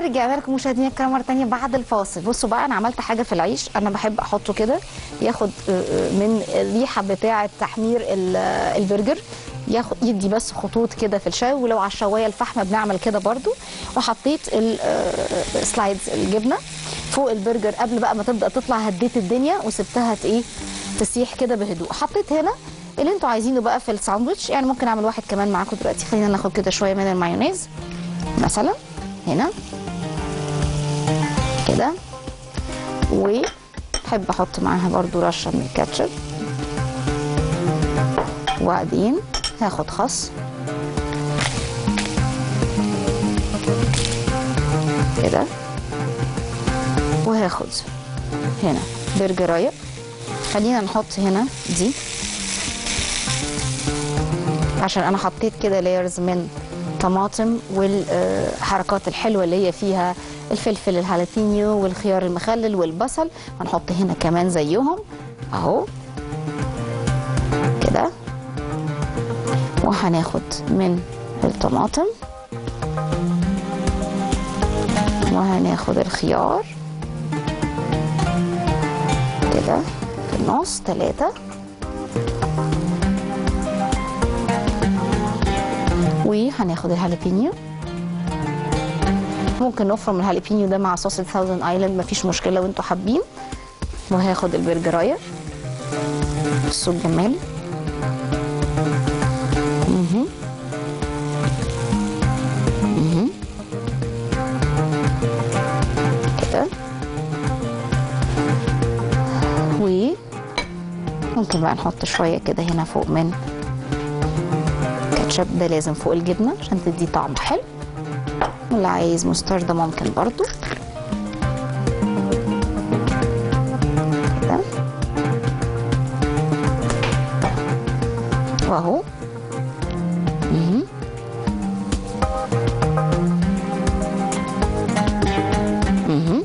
ورجعنا لكم مشاهدينا الكرام مره ثانيه بعد الفاصل بصوا بقى انا عملت حاجه في العيش انا بحب احطه كده ياخد آه، آه، من الريحه بتاعه تحمير ال- آه، البرجر ياخد يدي بس خطوط كده في الشاي ولو على الشوايه الفحم بنعمل كده برضو وحطيت السلايدز الجبنه فوق البرجر قبل بقى ما تبدا تطلع هديت الدنيا وسبتها ت- ايه تسيح كده بهدوء حطيت هنا اللي انتوا عايزينه بقى في الساندوتش يعني ممكن اعمل واحد كمان معاكم دلوقتي خلينا ناخد كده شويه من المايونيز مثلا هنا كده وبحب احط معاها برضو رشه من الكاتشب وبعدين هاخد خس كده وهاخد هنا برجرايه خلينا نحط هنا دي عشان انا حطيت كده لايرز من طماطم والحركات الحلوه اللي هي فيها الفلفل الهالاتينيو والخيار المخلل والبصل هنحط هنا كمان زيهم اهو كده وهناخد من الطماطم وهناخد الخيار كده في النص ثلاثة وهناخد الهالبينيو ممكن نفرم الهالبينيو ده مع صوص الثاوزند ايلاند مفيش مشكله وانتوا حابين وهاخد البرجرايه بصوا الجمال مهم. مهم. كده وممكن بقى نحط شويه كده هنا فوق من كاتشب ده لازم فوق الجبنه عشان تدي طعم حلو واللي عايز مستردة ممكن برضو كده واهو مهم. مهم.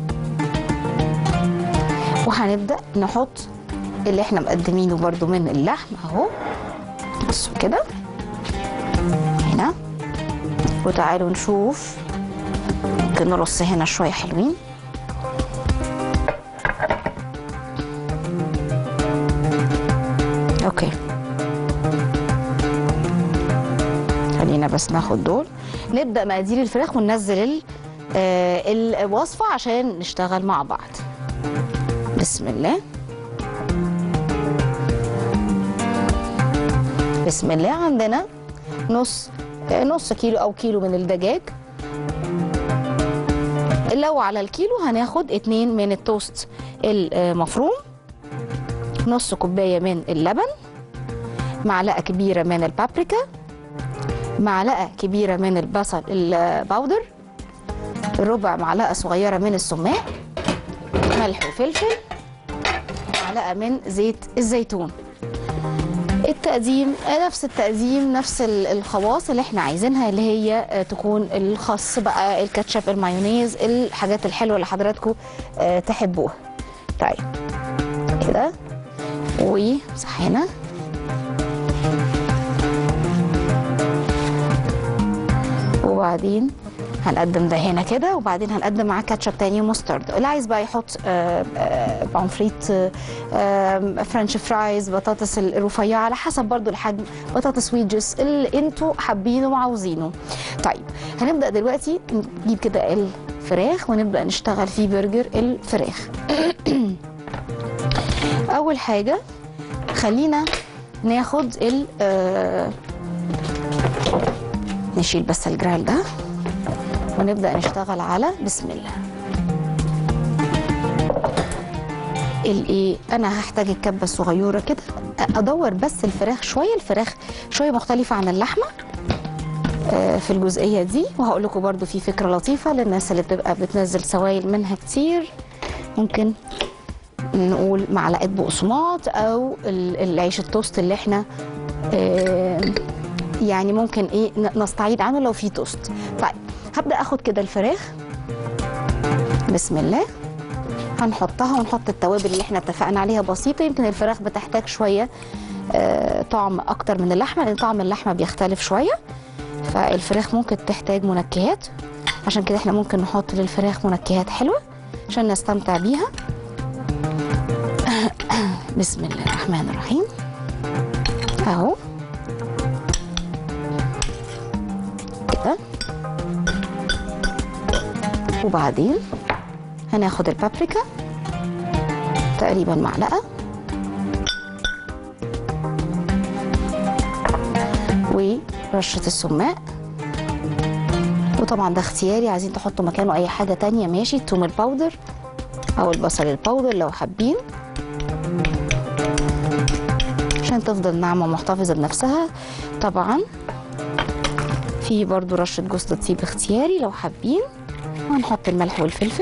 وهنبدأ نحط اللي احنا مقدمينه برضو من اللحم اهو بصوا كده هنا وتعالوا نشوف ممكن نرص هنا شوية حلوين اوكي خلينا بس ناخد دول نبدأ مقادير الفراخ وننزل ال- آه، الوصفة عشان نشتغل مع بعض بسم الله بسم الله عندنا نص آه، نص كيلو او كيلو من الدجاج لو على الكيلو هناخد اتنين من التوست المفروم نص كوبايه من اللبن معلقه كبيره من البابريكا معلقه كبيره من البصل الباودر ربع معلقه صغيره من السماق ملح وفلفل معلقه من زيت الزيتون التقديم نفس التقديم نفس ال- الخواص اللي احنا عايزينها اللي هي آه، تكون الخس بقى الكاتشب المايونيز الحاجات الحلوه اللي حضراتكم آه، تحبوها طيب كده وصح هنا وبعدين هنقدم ده هنا كده وبعدين هنقدم معاه كاتشب تاني ومسترد اللي عايز بقى يحط آه، آه، بانفريت آه، آه، فرنش فرايز بطاطس الرفيعه على حسب برضو الحجم بطاطس ويدجز اللي انتوا حابينه وعاوزينه طيب هنبدا دلوقتي نجيب كده الفراخ ونبدا نشتغل في برجر الفراخ اول حاجه خلينا ناخد ال آه، نشيل بس الجرال ده ونبدأ نشتغل على بسم الله الايه انا هحتاج الكبه الصغيره كده ادور بس الفراخ شويه الفراخ شويه مختلفه عن اللحمه آه، في الجزئيه دي وهقول لكم برده في فكره لطيفه للناس اللي بتبقى بتنزل سوائل منها كتير ممكن نقول معلقه بقسماط او ال- العيش التوست اللي احنا آه، يعني ممكن ايه ن- نستعيد عنه لو في توست طيب هبدا اخد كده الفراخ بسم الله هنحطها ونحط التوابل اللي احنا اتفقنا عليها بسيطه يمكن الفراخ بتحتاج شويه آه، طعم اكتر من اللحمه لان طعم اللحمه بيختلف شويه فالفراخ ممكن تحتاج منكهات عشان كده احنا ممكن نحط للفراخ منكهات حلوه عشان نستمتع بيها بسم الله الرحمن الرحيم اهو كده وبعدين هناخد البابريكا تقريبا معلقه ورشه السماق وطبعا ده اختياري عايزين تحطوا مكانه اي حاجه تانية ماشي التوم الباودر او البصل الباودر لو حابين عشان تفضل ناعمه ومحتفظه بنفسها طبعا في برضو رشه جوز الطيب اختياري لو حابين وهنحط الملح والفلفل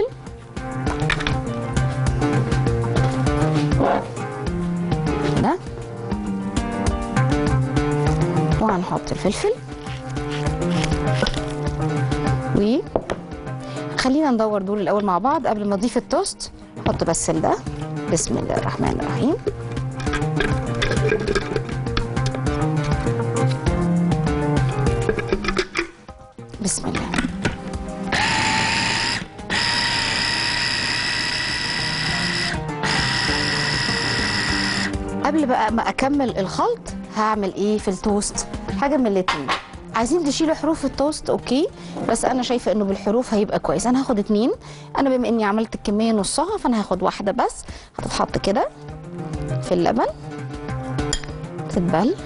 كده وهنحط الفلفل و خلينا ندور دول الاول مع بعض قبل ما اضيف التوست احط بس ده بسم الله الرحمن الرحيم بسم الله قبل بقى ما اكمل الخلط هعمل ايه في التوست حاجه من الاتنين عايزين تشيلوا حروف التوست اوكي بس انا شايفه انه بالحروف هيبقى كويس انا هاخد اتنين انا بما اني عملت الكميه نصها فانا هاخد واحده بس هتتحط كده في اللبن تتبل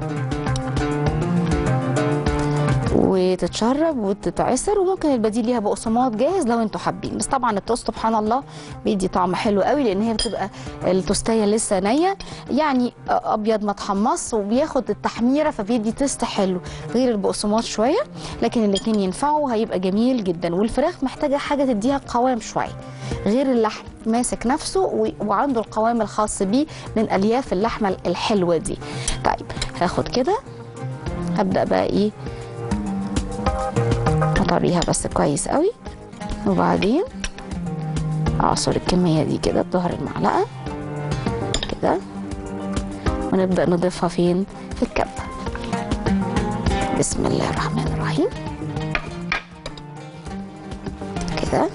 وتتشرب وتتعصر وممكن البديل ليها بقسماط جاهز لو انتوا حابين بس طبعا التوست سبحان الله بيدي طعم حلو قوي لان هي بتبقى التوستايه لسه نيه يعني ابيض ما اتحمص وبياخد التحميره فبيدي تيست حلو غير البقسماط شويه لكن الاثنين ينفعوا هيبقى جميل جدا والفراخ محتاجه حاجه تديها قوام شويه غير اللحم ماسك نفسه و- وعنده القوام الخاص بيه من الياف اللحمه الحلوه دي طيب هاخد كده هبدا بقى ايه اطريها بس كويس قوي وبعدين اعصر الكميه دي كده بظهر المعلقه كده ونبدا نضيفها فين في الكبه بسم الله الرحمن الرحيم كده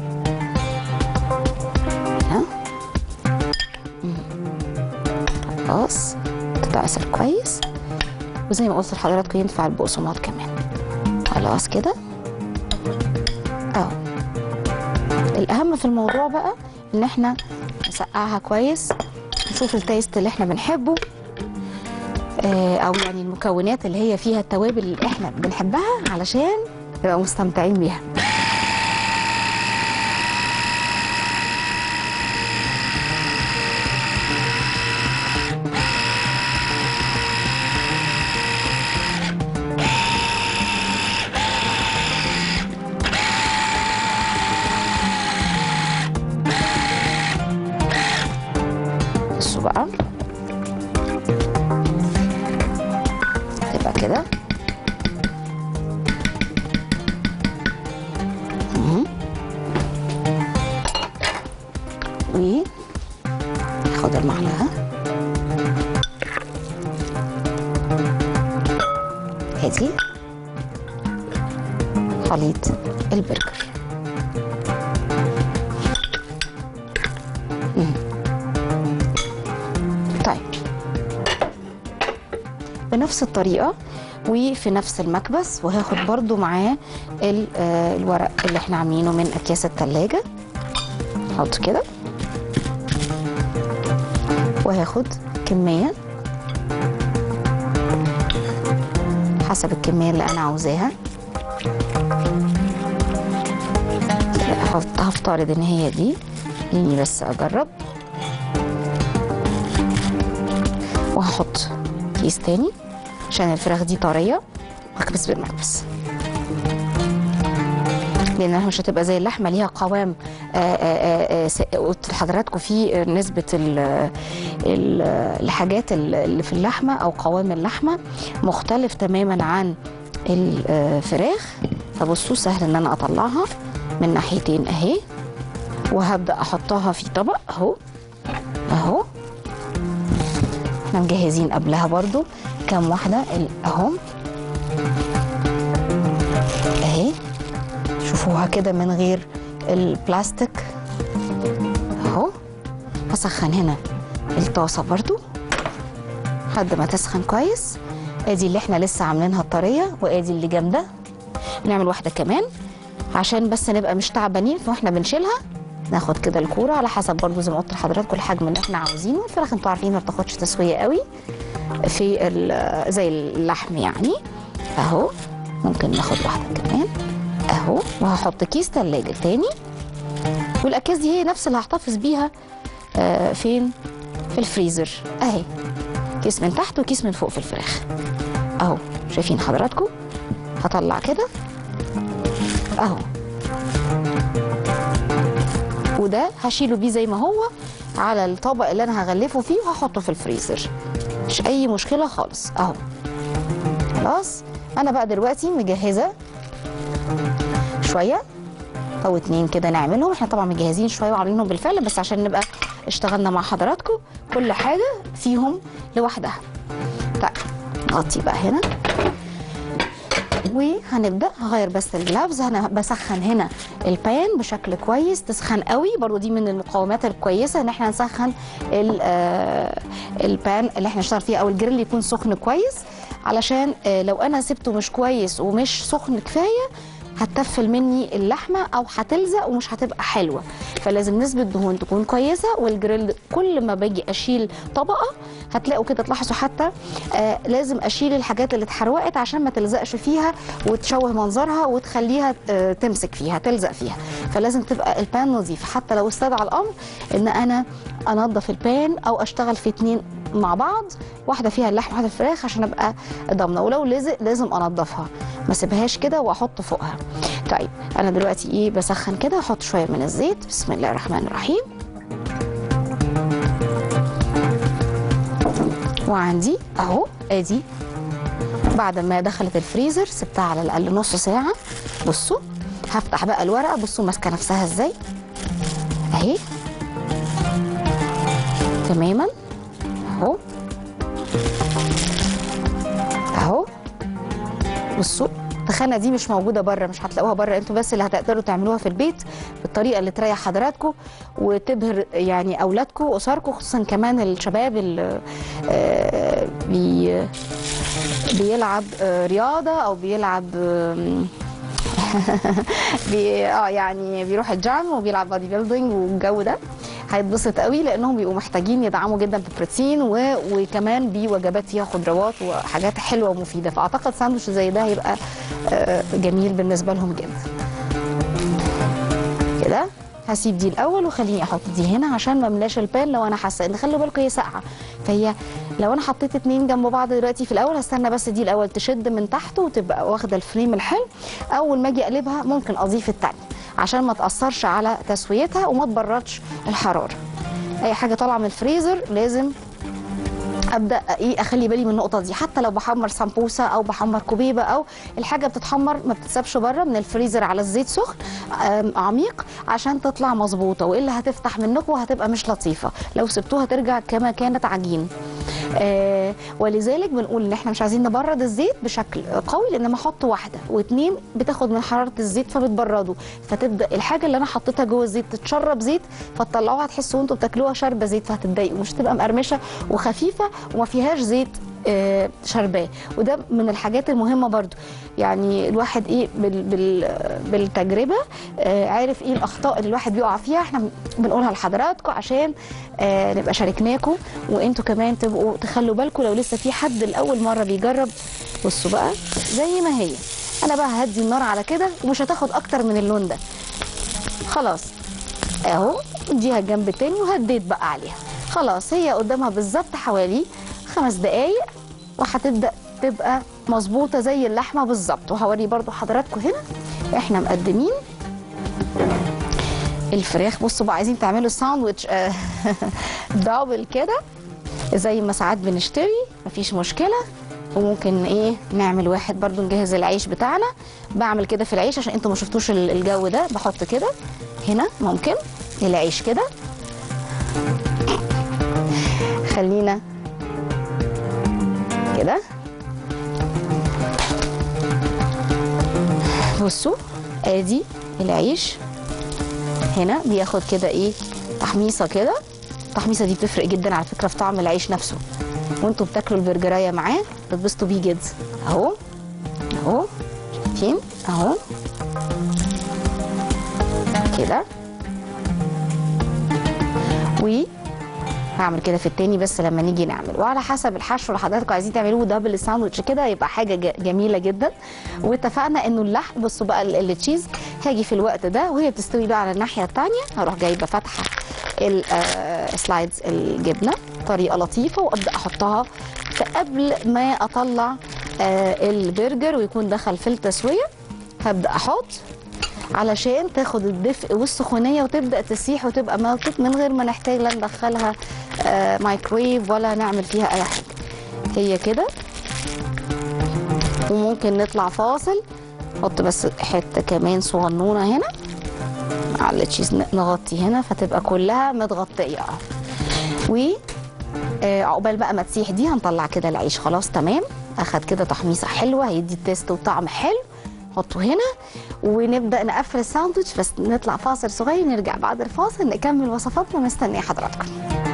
ها مم. خلاص تتعصر كويس وزي ما قلت لحضراتكم ينفع البقسماط كمان خلاص كده اهو الاهم في الموضوع بقى ان احنا نسقعها كويس نشوف التيست اللي احنا بنحبه آه، او يعني المكونات اللي هي فيها التوابل اللي احنا بنحبها علشان نبقى مستمتعين بيها بصوا بقى تبقى كده مهم. و خد المعلقة هاتي خليط البرجر طيب بنفس الطريقة وفي نفس المكبس وهاخد برضو معاه ال- آه، الورق اللي احنا عاملينه من اكياس التلاجة احط كده وهاخد كمية حسب الكمية اللي انا عاوزاها هحط- هفترض ان هي دي خليني بس اجرب وهحط كيس تاني عشان الفراخ دي طريه واكبس بالمكبس لانها مش هتبقى زي اللحمه ليها قوام آه، آه، آه، س- قلت لحضراتكم في نسبه ال ال الحاجات اللي في اللحمه او قوام اللحمه مختلف تماما عن الفراخ فبصوا سهل ان انا اطلعها من ناحيتين اهي وهبدا احطها في طبق اهو اهو احنا مجهزين قبلها برضو كام واحدة ال- اهو اهي شوفوا شوفوها كده من غير البلاستيك اهو هسخن هنا الطاسه برضو لحد ما تسخن كويس ادي اللي احنا لسه عاملينها الطريه وادي اللي جامده نعمل واحده كمان عشان بس نبقى مش تعبانين واحنا بنشيلها ناخد كده الكوره على حسب برضو زي ما قلت لحضراتكم الحجم اللي احنا عاوزينه الفراخ انتوا عارفين ما بتاخدش تسويه قوي في ال- زي اللحم يعني اهو ممكن ناخد واحده كمان اهو وهحط كيس تلاجة تاني والاكياس دي هي نفس اللي هحتفظ بيها آه فين في الفريزر اهي كيس من تحت وكيس من فوق في الفراخ اهو شايفين حضراتكم هطلع كده اهو وده هشيله بيه زي ما هو على الطبق اللي انا هغلفه فيه وهحطه في الفريزر مش اي مشكله خالص اهو خلاص انا بقى دلوقتي مجهزه شويه او اتنين كده نعملهم احنا طبعا مجهزين شويه وعاملينهم بالفعل بس عشان نبقى اشتغلنا مع حضراتكم كل حاجه فيهم لوحدها طيب نغطي بقى هنا وهنبدا هغير بس الجلافز انا بسخن هنا البان بشكل كويس تسخن قوي برضو دي من المقومات الكويسه ان احنا نسخن ال- آه، البان اللي احنا نشتغل فيه او الجريل يكون سخن كويس علشان آه، لو انا سبته مش كويس ومش سخن كفايه هتتفل مني اللحمه او هتلزق ومش هتبقى حلوه فلازم نسبه دهون تكون كويسه والجريل كل ما باجي اشيل طبقه هتلاقوا كده تلاحظوا حتى آه لازم اشيل الحاجات اللي اتحرقت عشان ما تلزقش فيها وتشوه منظرها وتخليها آه تمسك فيها تلزق فيها فلازم تبقى البان نظيف حتى لو استدعى الامر ان انا انظف البان او اشتغل في اتنين مع بعض واحده فيها اللحمه واحده الفراخ عشان ابقى ضامنه ولو لزق لازم انضفها ما اسيبهاش كده واحط فوقها طيب انا دلوقتي ايه بسخن كده احط شويه من الزيت بسم الله الرحمن الرحيم وعندي اهو ادي بعد ما دخلت الفريزر سبتها على الاقل نص ساعه بصوا هفتح بقى الورقه بصوا ماسكه نفسها ازاي اهي تماما اهو اهو بصوا التخانه دي مش موجوده بره مش هتلاقوها بره انتوا بس اللي هتقدروا تعملوها في البيت بالطريقه اللي تريح حضراتكم وتبهر يعني اولادكم واسركم خصوصا كمان الشباب اللي آه، بي بيلعب آه، رياضه او بيلعب آم، بي اه يعني بيروح الجيم وبيلعب بادي بيلدينج والجو ده هيتبسط قوي لانهم بيبقوا محتاجين يدعموا جدا بالبروتين و... وكمان بوجبات فيها خضروات وحاجات حلوه ومفيده فاعتقد ساندوتش زي ده هيبقى آه، جميل بالنسبه لهم جدا كده هسيب دي الاول وخليني احط دي هنا عشان ما املاش البان لو انا حاسه ان خلوا بالكم هي ساقعه فهي لو انا حطيت اتنين جنب بعض دلوقتي في الاول هستنى بس دي الاول تشد من تحت وتبقى واخده الفريم الحلو اول ما اجي اقلبها ممكن اضيف التانية عشان ما تاثرش على تسويتها وما تبردش الحراره اي حاجه طالعه من الفريزر لازم ابدا ايه اخلي بالي من النقطه دي حتى لو بحمر سمبوسه او بحمر كوبيبه او الحاجه بتتحمر ما بتتسابش بره من الفريزر على الزيت سخن آم، عميق عشان تطلع مظبوطه والا هتفتح منكم وهتبقى مش لطيفه لو سبتوها ترجع كما كانت عجين آه ولذلك بنقول ان احنا مش عايزين نبرد الزيت بشكل قوي لان ما احط واحده واثنين بتاخد من حراره الزيت فبتبرده فتبدا الحاجه اللي انا حطيتها جوه الزيت تتشرب زيت فتطلعوها تحسوا وانتوا بتاكلوها شاربه زيت فهتتضايقوا مش تبقى مقرمشه وخفيفه وما فيهاش زيت آه، شرباه وده من الحاجات المهمه برضو يعني الواحد ايه بال بال بالتجربه آه، عارف ايه الاخطاء اللي الواحد بيقع فيها احنا بنقولها لحضراتكم عشان آه، نبقى شاركناكم وانتوا كمان تبقوا تخلوا بالكم لو لسه في حد لاول مره بيجرب بصوا بقى زي ما هي انا بقى هدي النار على كده ومش هتاخد اكتر من اللون ده خلاص اهو اديها الجنب التاني وهديت بقى عليها خلاص هي قدامها بالظبط حوالي خمس دقايق وهتبدا تبقى مظبوطه زي اللحمه بالظبط وهوري برضو حضراتكم هنا احنا مقدمين الفراخ بصوا بقى عايزين تعملوا ساندوتش آه، دبل كده زي ما ساعات بنشتري مفيش مشكله وممكن ايه نعمل واحد برضو نجهز العيش بتاعنا بعمل كده في العيش عشان انتوا ما شفتوش ال- الجو ده بحط كده هنا ممكن العيش كده خلينا كده بصوا ادي العيش هنا بياخد كده ايه تحميصه كده التحميصه دي بتفرق جدا على فكره في طعم العيش نفسه وانتوا بتاكلوا البرجرايه معاه تتبسطوا بيه جدا اهو اهو شايفين اهو كده و هعمل كده في التاني بس لما نيجي نعمل وعلى حسب الحشو اللي حضراتكم عايزين تعملوه دبل ساندوتش كده يبقى حاجه ج- جميله جدا واتفقنا انه اللحم بصوا بقى ال- التشيز هاجي في الوقت ده وهي بتستوي بقى على الناحيه التانيه هروح جايبه فاتحه السلايدز الجبنه طريقه لطيفه وابدا احطها فقبل ما اطلع آه، البرجر ويكون دخل في التسويه هبدا احط علشان تاخد الدفء والسخونيه وتبدا تسيح وتبقى ملكت من غير ما نحتاج لا ندخلها آه، مايكرويف ولا نعمل فيها اي حاجه هي كده وممكن نطلع فاصل نحط بس حته كمان صغنونه هنا على التشيز ن- نغطي هنا فتبقى كلها متغطيه اهو و آه، عقبال بقى ما تسيح دي هنطلع كده العيش خلاص تمام اخد كده تحميصه حلوه هيدي التيست وطعم حلو نحطه هنا ونبدا نقفل الساندوتش بس نطلع فاصل صغير نرجع بعد الفاصل نكمل وصفاتنا مستنيه حضراتكم